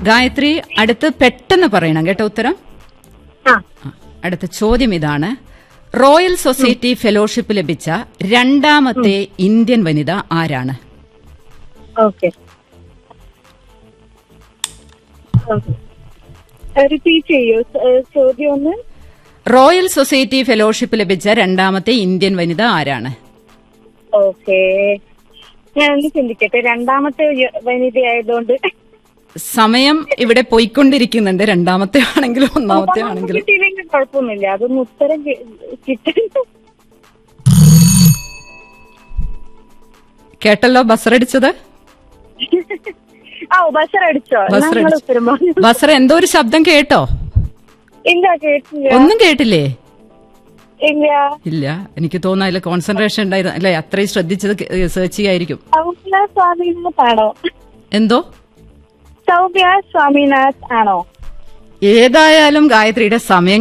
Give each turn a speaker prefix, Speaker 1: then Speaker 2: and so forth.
Speaker 1: ഗായത്രി അടുത്ത് പെട്ടെന്ന് പറയണം കേട്ടോ ഉത്തരം
Speaker 2: ആ
Speaker 1: ആ, അടുത്ത ചോദ്യം ഇതാണ് റോയൽ സൊസൈറ്റി ഫെലോഷിപ്പ് ലഭിച്ച രണ്ടാമത്തെ ഇന്ത്യൻ വനിത ആരാണ്
Speaker 2: ഓക്കെ റിപ്പീറ്റ് ചെയ്യൂ ഏഹ്, ചോദ്യം ഒന്ന്
Speaker 1: റോയൽ സൊസൈറ്റി ഫെലോഷിപ്പ് ലഭിച്ച രണ്ടാമത്തെ ഇന്ത്യൻ വനിത ആരാണ്
Speaker 2: ഓക്കെ ഞാൻ ഒന്ന് ചിന്തിക്കട്ടെ രണ്ടാമത്തെ യ- വനിതയായതുകൊണ്ട്
Speaker 1: സമയം ഇവിടെ പോയിക്കൊണ്ടിരിക്കുന്നുണ്ട് രണ്ടാമത്തെ ആണെങ്കിലും ഒന്നാമത്തെ ആണെങ്കിലും
Speaker 2: കിട്ടിയില്ലെങ്കിൽ കുഴപ്പമൊന്നുമില്ല അതൊന്ന് ഉത്തരം കി- കിട്ടും
Speaker 1: കേട്ടല്ലോ ബസറടിച്ചത്
Speaker 2: ആ ബസർ അടിച്ചോ എന്നാ
Speaker 1: ബസർ
Speaker 2: നിങ്ങൾ ഉത്തരം പറഞ്ഞു
Speaker 1: ബസറ എന്തോ ഒരു ശബ്ദം കേട്ടോ
Speaker 2: ഇല്ല കേട്ടില്ല
Speaker 1: ഒന്നും കേട്ടില്ലേ
Speaker 2: ഇല്ല
Speaker 1: ഇല്ല എനിക്ക് തോന്നുന്നു അതിൽ കോൺസെൻട്രേഷൻ ഉണ്ടായിരുന്നു അല്ലെ അത്രയും ശ്രദ്ധിച്ചത് സെർച്ച് ചെയ്യായിരിക്കും
Speaker 2: സൗമ്യ സ്വാമിനാഥ് ആണോ
Speaker 1: എന്തോ
Speaker 2: സൗമ്യ സ്വാമിനാഥ് ആണോ
Speaker 1: ഏതായാലും ഗായത്രിയുടെ സമയം